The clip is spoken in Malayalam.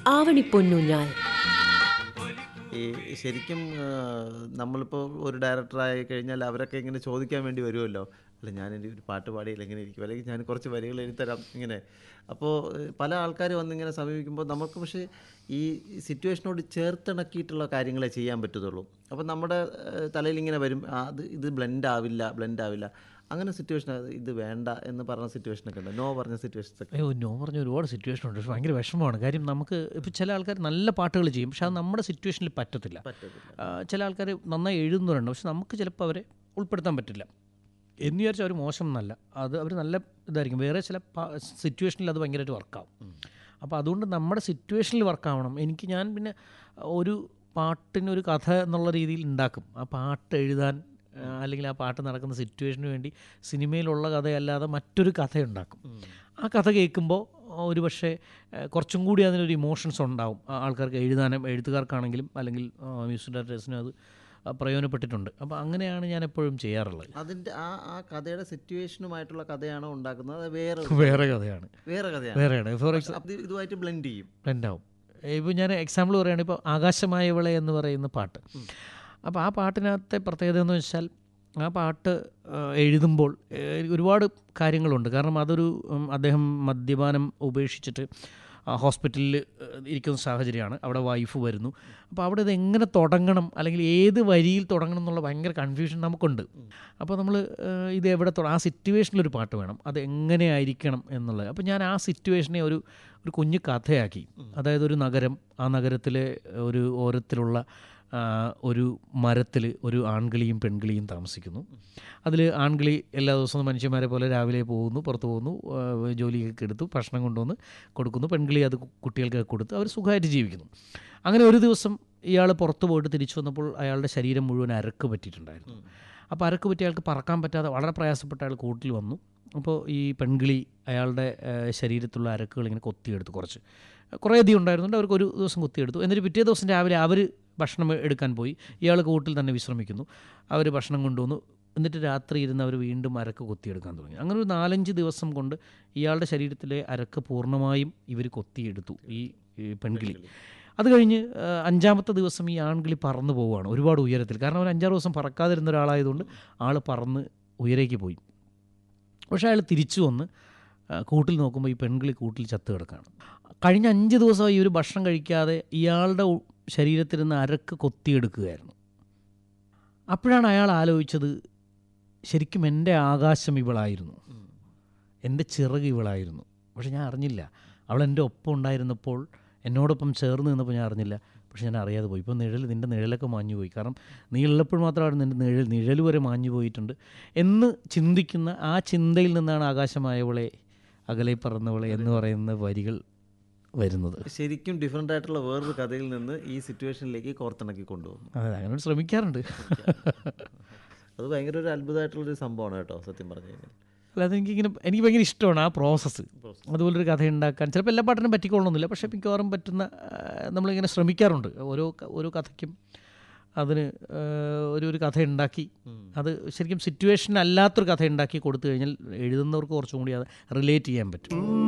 ആവണിപ്പൊന്നൂഞ്ഞാൽ ഈ ശരിക്കും ആ, നമ്മളിപ്പോൾ ഒരു ഡയറക്ടറായി കഴിഞ്ഞാൽ അവരൊക്കെ ഇങ്ങനെ ചോദിക്കാൻ വേണ്ടി വരുമല്ലോ അല്ല ഞാൻ എൻ്റെ ഒരു പാട്ട് പാടിയില്ല ഇങ്ങനെ ഇരിക്കും അല്ലെങ്കിൽ ഞാൻ കുറച്ച് വരികൾ എഴുതിത്തരാം ഇങ്ങനെ അപ്പോൾ ഏഹ്, പല ആൾക്കാർ വന്നിങ്ങനെ സമീപിക്കുമ്പോൾ നമുക്ക് പക്ഷേ ഈ സിറ്റുവേഷനോട് ചേർത്തിണക്കിയിട്ടുള്ള കാര്യങ്ങളെ ചെയ്യാൻ പറ്റത്തുള്ളൂ അപ്പോൾ നമ്മുടെ ഏഹ്, തലയിൽ ഇങ്ങനെ വരും ആ, അത് ഇത് ബ്ലെൻഡ് ആവില്ല ബ്ലെൻഡ് ആവില്ല അങ്ങനെ സിറ്റുവേഷൻ ഇത് വേണ്ട എന്ന് പറഞ്ഞ സിറ്റുവേഷനൊക്കെ ഉണ്ട് നോ പറഞ്ഞ സിറ്റുവേഷൻസ് ഒക്കെ അയ്യോ നോ പറഞ്ഞ ഒരുപാട് സിറ്റുവേഷൻ ഉണ്ട് പക്ഷെ ഭയങ്കര വിഷമമാണ് കാര്യം നമുക്ക് ഇപ്പോൾ ചില ആൾക്കാർ നല്ല പാട്ടുകൾ ചെയ്യും പക്ഷെ അത് നമ്മുടെ സിറ്റുവേഷനിൽ പറ്റത്തില്ല പറ്റത്തില്ല ആ, ചില ആൾക്കാർ നന്നായി എഴുതുന്നവരുണ്ട് പക്ഷെ നമുക്ക് ചിലപ്പോൾ അവരെ ഉൾപ്പെടുത്താൻ പറ്റില്ല എന്ന് വിചാരിച്ചാൽ അവർ മോശം എന്നല്ല അത് അവർ നല്ല ഇതായിരിക്കും വേറെ ചില സിറ്റുവേഷനിൽ അത് ഭയങ്കരമായിട്ട് വർക്കാവും അപ്പോൾ അതുകൊണ്ട് നമ്മുടെ സിറ്റുവേഷനിൽ വർക്കാവണം എനിക്ക് ഞാൻ പിന്നെ ഒരു പാട്ടിനൊരു കഥ എന്നുള്ള രീതിയിൽ ഉണ്ടാക്കും ആ പാട്ട് എഴുതാൻ ആ, അല്ലെങ്കിൽ ആ പാട്ട് നടക്കുന്ന സിറ്റുവേഷന് വേണ്ടി സിനിമയിലുള്ള കഥയല്ലാതെ മറ്റൊരു കഥ ഉണ്ടാക്കും ആ കഥ കേൾക്കുമ്പോൾ ഒരു പക്ഷേ ഏഹ്, കുറച്ചും കൂടി അതിനൊരു ഇമോഷൻസ് ഉണ്ടാവും ആ ആൾക്കാർക്ക് എഴുതാനും എഴുത്തുകാർക്കാണെങ്കിലും അല്ലെങ്കിൽ മ്യൂസിക് ഡയറക്ടേഴ്സിനും അത് ആ, പ്രയോജനപ്പെട്ടിട്ടുണ്ട് അപ്പോൾ അങ്ങനെയാണ് ഞാൻ എപ്പോഴും ചെയ്യാറുള്ളത് അതിൻ്റെ ആ ആ കഥയുടെ സിറ്റുവേഷനുമായിട്ടുള്ള കഥയാണോ ഉണ്ടാക്കുന്നത് അത് വേറെ വേറെ കഥയാണ് വേറെ കഥയാണ് വേറെയാണ് ഫോർ എക്സാമ്പിൾ അപ്പോൾ ഇത് ഇതുമായിട്ട് ബ്ലെൻഡ് ചെയ്യും ഉണ്ടാവും ഇപ്പോൾ ഞാൻ എക്സാമ്പിൾ പറയുകയാണെങ്കിൽ ഇപ്പോൾ ആകാശമായവളെ എന്ന് പറയുന്ന പാട്ട് അപ്പോൾ ആ പാട്ടിനകത്തെ പ്രത്യേകത എന്ന് വെച്ചാൽ ആ പാട്ട് ആ, എഴുതുമ്പോൾ ഏഹ്, ഒരുപാട് കാര്യങ്ങളുണ്ട് കാരണം അതൊരു ഉം, അദ്ദേഹം മദ്യപാനം ഉപേക്ഷിച്ചിട്ട് ആ, ഹോസ്പിറ്റലിൽ ഏഹ്, ഇരിക്കുന്ന സാഹചര്യമാണ് അവിടെ വൈഫ് വരുന്നു അപ്പോൾ അവിടെ ഇത് എങ്ങനെ തുടങ്ങണം അല്ലെങ്കിൽ ഏത് വരിയിൽ തുടങ്ങണം എന്നുള്ള ഭയങ്കര കൺഫ്യൂഷൻ നമുക്കുണ്ട് അപ്പോൾ നമ്മൾ ഇത് എവിടെ തുടങ്ങും ആ സിറ്റുവേഷനിലൊരു പാട്ട് വേണം അത് എങ്ങനെ ആയിരിക്കണം എന്നുള്ളത് അപ്പോൾ ഞാൻ ആ സിറ്റുവേഷനെ ഒരു ഒരു കുഞ്ഞു കഥയാക്കി അതായത് ഒരു നഗരം ആ നഗരത്തിലെ ഒരു ഓരത്തിലുള്ള ആ, ഒരു മരത്തിൽ ഒരു ആൺകിളിയും പെൺകിളിയും താമസിക്കുന്നു അതിൽ ആൺകിളി എല്ലാ ദിവസവും മനുഷ്യന്മാരെ പോലെ രാവിലെ പോകുന്നു പുറത്ത് പോകുന്നു ആ, ജോലിയൊക്കെ എടുത്തു ഭക്ഷണം കൊണ്ടുവന്ന് കൊടുക്കുന്നു പെൺകിളി അത് കു- കുട്ടികൾക്ക് കൊടുത്ത് അവർ സുഖമായിട്ട് ജീവിക്കുന്നു അങ്ങനെ ഒരു ദിവസം ഇയാൾ പുറത്ത് പോയിട്ട് തിരിച്ചു വന്നപ്പോൾ അയാളുടെ ശരീരം മുഴുവൻ അരക്ക് പറ്റിയിട്ടുണ്ടായിരുന്നു അപ്പോൾ അരക്ക് പറ്റി അയാൾക്ക് പറക്കാൻ പറ്റാതെ വളരെ പ്രയാസപ്പെട്ട അയാൾ കൂട്ടിൽ വന്നു അപ്പോൾ ഈ പെൺകിളി അയാളുടെ ആ, ശരീരത്തുള്ള അരക്കുകൾ ഇങ്ങനെ കൊത്തിയെടുത്തു കുറച്ച് കുറേ അധികം ഉണ്ടായിരുന്നുണ്ട് അവർക്ക് ഒരു ദിവസം കൊത്തിയെടുത്തു എന്നിട്ട് പിറ്റേ ദിവസം രാവിലെ അവർ ഭക്ഷണം എടുക്കാൻ പോയി ഇയാൾ കൂട്ടിൽ തന്നെ വിശ്രമിക്കുന്നു അവർ ഭക്ഷണം കൊണ്ടുവന്നു എന്നിട്ട് രാത്രി ഇരുന്ന് അവർ വീണ്ടും അരക്ക് കൊത്തിയെടുക്കാൻ തുടങ്ങി അങ്ങനെ ഒരു നാലഞ്ച് ദിവസം കൊണ്ട് ഇയാളുടെ ശരീരത്തിലെ അരക്ക് പൂർണ്ണമായും ഇവർ കൊത്തിയെടുത്തു ഈ ഈ പെൺകിളി അത് കഴിഞ്ഞ് ആ, അഞ്ചാമത്തെ ദിവസം ഈ ആൺകിളി പറന്നു പോവുകയാണ് ഒരുപാട് ഉയരത്തിൽ കാരണം ഒരു അഞ്ചാറ് ദിവസം പറക്കാതിരുന്ന ഒരാളായതുകൊണ്ട് ആൾ പറന്ന് ഉയരേക്ക് പോയി പക്ഷേ അയാൾ തിരിച്ചു വന്ന് ആ, കൂട്ടിൽ നോക്കുമ്പോൾ ഈ പെൺകിളി കൂട്ടിൽ ചത്ത് കിടക്കുകയാണ് കഴിഞ്ഞ അഞ്ച് ദിവസമായി ഇവർ ഭക്ഷണം കഴിക്കാതെ ഇയാളുടെ ഉ- ശരീരത്തിരുന്ന് അരക്ക് കൊത്തിയെടുക്കുകയായിരുന്നു അപ്പോഴാണ് അയാൾ ആലോചിച്ചത് ശരിക്കും എൻ്റെ ആകാശം ഇവളായിരുന്നു എൻ്റെ ചിറക് ഇവളായിരുന്നു പക്ഷെ ഞാൻ അറിഞ്ഞില്ല അവൾ എൻ്റെ ഒപ്പം ഉണ്ടായിരുന്നപ്പോൾ എന്നോടൊപ്പം ചേർന്ന് നിന്നപ്പോൾ ഞാൻ അറിഞ്ഞില്ല പക്ഷെ ഞാൻ അറിയാതെ പോയി ഇപ്പോൾ നിഴൽ നിൻ്റെ നിഴലൊക്കെ മാഞ്ഞു പോയി കാരണം നീ ഉള്ളപ്പോൾ മാത്രമാണ് നിൻ്റെ നിഴൽ നിഴൽ വരെ മാഞ്ഞു പോയിട്ടുണ്ട് എന്ന് ചിന്തിക്കുന്ന ആ ചിന്തയിൽ നിന്നാണ് ആകാശമായവളെ അകലെ പറന്നവളെ എന്ന് പറയുന്ന വരികൾ വരുന്നത് ശരിക്കും ഡിഫറെൻ്റ് ആയിട്ടുള്ള വേറൊരു കഥയിൽ നിന്ന് ഈ സിറ്റുവേഷനിലേക്ക് കോർത്തിണക്കി കൊണ്ടുവന്നു അതെ അങ്ങനെ ശ്രമിക്കാറുണ്ട് അത് ഭയങ്കര ഒരു അത്ഭുതമായിട്ടുള്ളൊരു സംഭവമാണ് കേട്ടോ സത്യം പറഞ്ഞു കഴിഞ്ഞാൽ അല്ലാതെ എനിക്കിങ്ങനെ എനിക്ക് ഭയങ്കര ഇഷ്ടമാണ് ആ പ്രോസസ്സ് അതുപോലൊരു കഥ ഉണ്ടാക്കാൻ ചിലപ്പോൾ എല്ലാ പാട്ടിനും പറ്റിക്കൊള്ളണമെന്നില്ല പക്ഷേ മിക്കവാറും പറ്റുന്ന ആ, നമ്മളിങ്ങനെ ശ്രമിക്കാറുണ്ട് ഓരോ ക- ഓരോ കഥയ്ക്കും അതിന് ആ, ഒരു ഒരു കഥ ഉണ്ടാക്കി അത് ശരിക്കും സിറ്റുവേഷൻ അല്ലാത്തൊരു കഥ ഉണ്ടാക്കി കൊടുത്തു കഴിഞ്ഞാൽ എഴുതുന്നവർക്ക് കുറച്ചും കൂടി അത് റിലേറ്റ് ചെയ്യാൻ പറ്റും